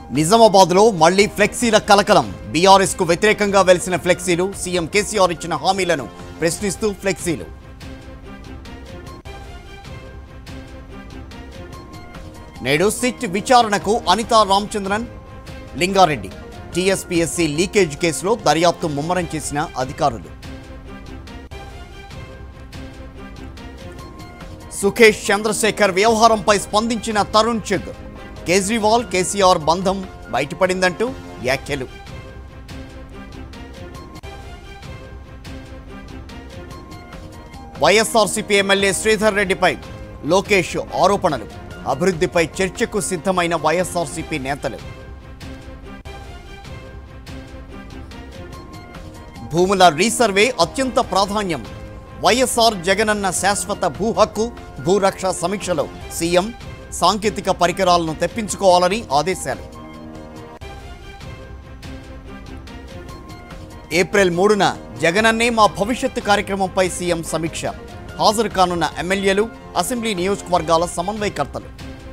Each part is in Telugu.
నిజామాబాద్లో మళ్లీ ఫ్లెక్సీల కలకలం బీఆర్ఎస్ కు వ్యతిరేకంగా వెలిసిన ఫ్లెక్సీలు సీఎం కేసీఆర్ ఇచ్చిన హామీలను ప్రశ్నిస్తూ ఫ్లెక్సీలు నేడు సిట్ విచారణకు అనితా రామచంద్రన్ లింగారెడ్డి టీఎస్పీఎస్సీ లీకేజ్ కేసులో దర్యాప్తు ముమ్మరం చేసిన అధికారులు సుఖేష్ చంద్రశేఖర్ వ్యవహారంపై స్పందించిన తరుణ్ చుగ్ కేజ్రీవాల్ కేసీఆర్ బంధం బయటపడిందంటూ వ్యాఖ్యలు వైఎస్ఆర్సీపీ ఎమ్మెల్యే శ్రీధర్ రెడ్డిపై లోకేష్ ఆరోపణలు అభివృద్ధిపై చర్చకు సిద్ధమైన వైఎస్ఆర్సీపీ నేతలు భూముల రీసర్వే అత్యంత ప్రాధాన్యం వైఎస్ఆర్ జగనన్న శాశ్వత భూ హక్కు భూరక్ష సమీక్షలో సీఎం సాంకేతిక పరికరాలను తెప్పించుకోవాలని ఆదేశాలు ఏప్రిల్ మూడున జగనన్నే మా భవిష్యత్తు కార్యక్రమంపై సీఎం సమీక్ష హాజరు కానున్న ఎమ్మెల్యేలు అసెంబ్లీ నియోజకవర్గాల సమన్వయకర్తలు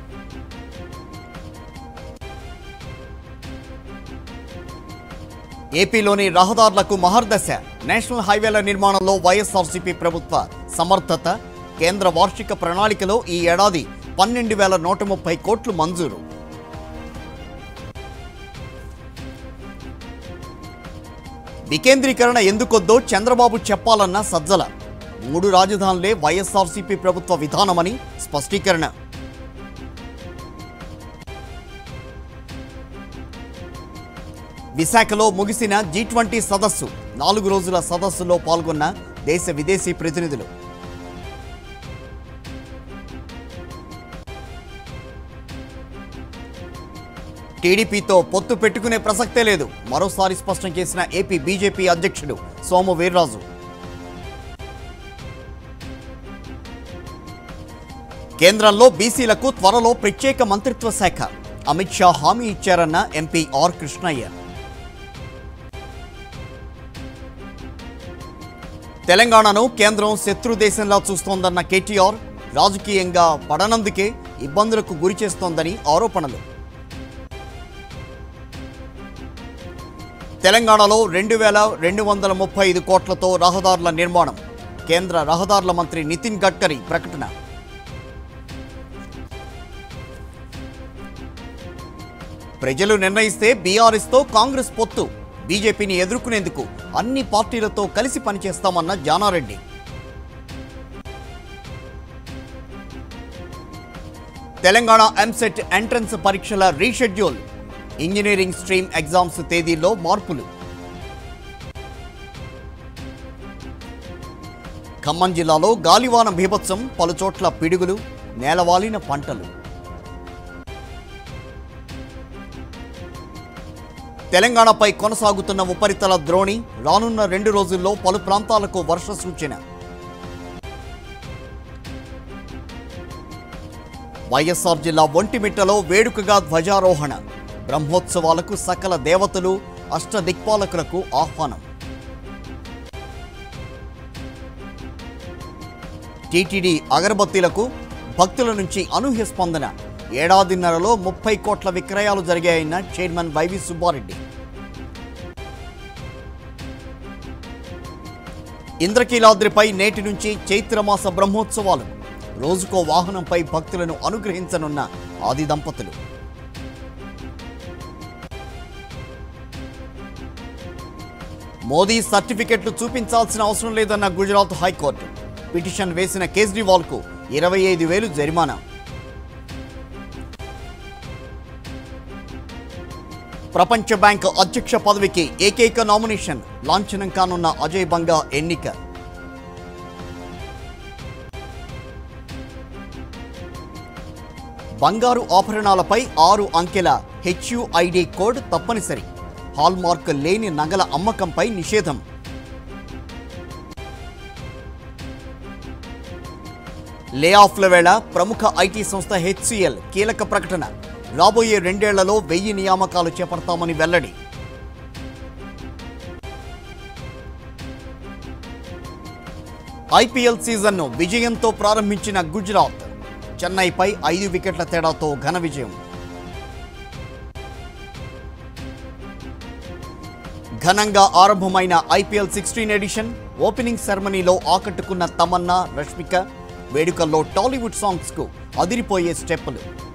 ఏపీలోని రహదారులకు మహర్దశ నేషనల్ హైవేల నిర్మాణంలో వైఎస్ఆర్సీపీ ప్రభుత్వ సమర్థత కేంద్ర వార్షిక ప్రణాళికలో ఈ ఏడాది పన్నెండు వేల నూట ముప్పై కోట్లు మంజూరు వికేంద్రీకరణ ఎందుకొద్దో చంద్రబాబు చెప్పాలన్న సజ్జల మూడు రాజధానులే వైఎస్ఆర్సీపీ ప్రభుత్వ విధానమని స్పష్టీకరణ విశాఖలో ముగిసిన జీ ట్వంటీ సదస్సు నాలుగు రోజుల సదస్సులో పాల్గొన్న దేశ విదేశీ ప్రతినిధులు టీడీపీతో పొత్తు పెట్టుకునే ప్రసక్తే లేదు మరోసారి స్పష్టం చేసిన ఏపీ బీజేపీ అధ్యక్షుడు సోము వీర్రాజు కేంద్రంలో బీసీలకు త్వరలో ప్రత్యేక మంత్రిత్వ శాఖ అమిత్ షా హామీ ఇచ్చారన్న ఎంపీ ఆర్ కృష్ణయ్య తెలంగాణను కేంద్రం శత్రు దేశంలా చూస్తోందన్న కేటీఆర్ రాజకీయంగా పడనందుకే ఇబ్బందులకు గురి చేస్తోందని ఆరోపణలు తెలంగాణలో రెండు వేల రెండు వందల ముప్పై ఐదు కోట్లతో రహదారుల నిర్మాణం కేంద్ర రహదారుల మంత్రి నితిన్ గడ్కరీ ప్రకటన ప్రజలు నిర్ణయిస్తే బీఆర్ఎస్తో కాంగ్రెస్ పొత్తు బీజేపీని ఎదుర్కొనేందుకు అన్ని పార్టీలతో కలిసి పనిచేస్తామన్న జానారెడ్డి తెలంగాణ ఎంసెట్ ఎంట్రన్స్ పరీక్షల రీషెడ్యూల్ ఇంజనీరింగ్ స్ట్రీమ్ ఎగ్జామ్స్ తేదీల్లో మార్పులు ఖమ్మం జిల్లాలో గాలివాన బీభత్సం పలుచోట్ల పిడుగులు నేలవాలిన పంటలు తెలంగాణపై కొనసాగుతున్న ఉపరితల ద్రోణి రానున్న రెండు రోజుల్లో పలు ప్రాంతాలకు వర్ష సూచన వైఎస్ఆర్ జిల్లా ఒంటిమిట్టలో వేడుకగా ధ్వజారోహణ బ్రహ్మోత్సవాలకు సకల దేవతలు అష్టదిక్పాలకులకు ఆహ్వానం టీటీడీ అగరబత్తీలకు భక్తుల నుంచి అనూహ్య స్పందన ఏడాదిన్నరలో ముప్పై కోట్ల విక్రయాలు జరిగాయన్న చైర్మన్ వైవి సుబ్బారెడ్డి ఇంద్రకీలాద్రిపై నేటి నుంచి చైత్రమాస బ్రహ్మోత్సవాలు రోజుకో వాహనంపై భక్తులను అనుగ్రహించనున్న ఆది దంపతులు మోదీ సర్టిఫికెట్లు చూపించాల్సిన అవసరం లేదన్న గుజరాత్ హైకోర్టు పిటిషన్ వేసిన కేజ్రీవాల్కు ఇరవై ఐదు వేలు జరిమానా ప్రపంచ బ్యాంక్ అధ్యక్ష పదవికి ఏకైక నామినేషన్ లాంఛనం కానున్న అజయ్ బంగా ఎన్నిక బంగారు ఆభరణాలపై ఆరు అంకెల హెచ్యుఐడి కోడ్ తప్పనిసరి హాల్మార్క్ లేని నగల అమ్మకంపై నిషేధం లే ఆఫ్ల వేళ ప్రముఖ ఐటీ సంస్థ హెచ్సిఎల్ కీలక ప్రకటన రాబోయే రెండేళ్లలో వెయ్యి నియామకాలు చేపడతామని వెల్లడి ఐపీఎల్ సీజన్ను విజయంతో ప్రారంభించిన గుజరాత్ చెన్నైపై ఐదు వికెట్ల తేడాతో ఘన విజయం ఘనంగా ఆరంభమైన ఐపీఎల్ సిక్స్టీన్ ఎడిషన్ ఓపెనింగ్ సెరమనీలో ఆకట్టుకున్న తమన్నా రష్మిక వేడుకల్లో టాలీవుడ్ సాంగ్స్కు అదిరిపోయే స్టెప్పులు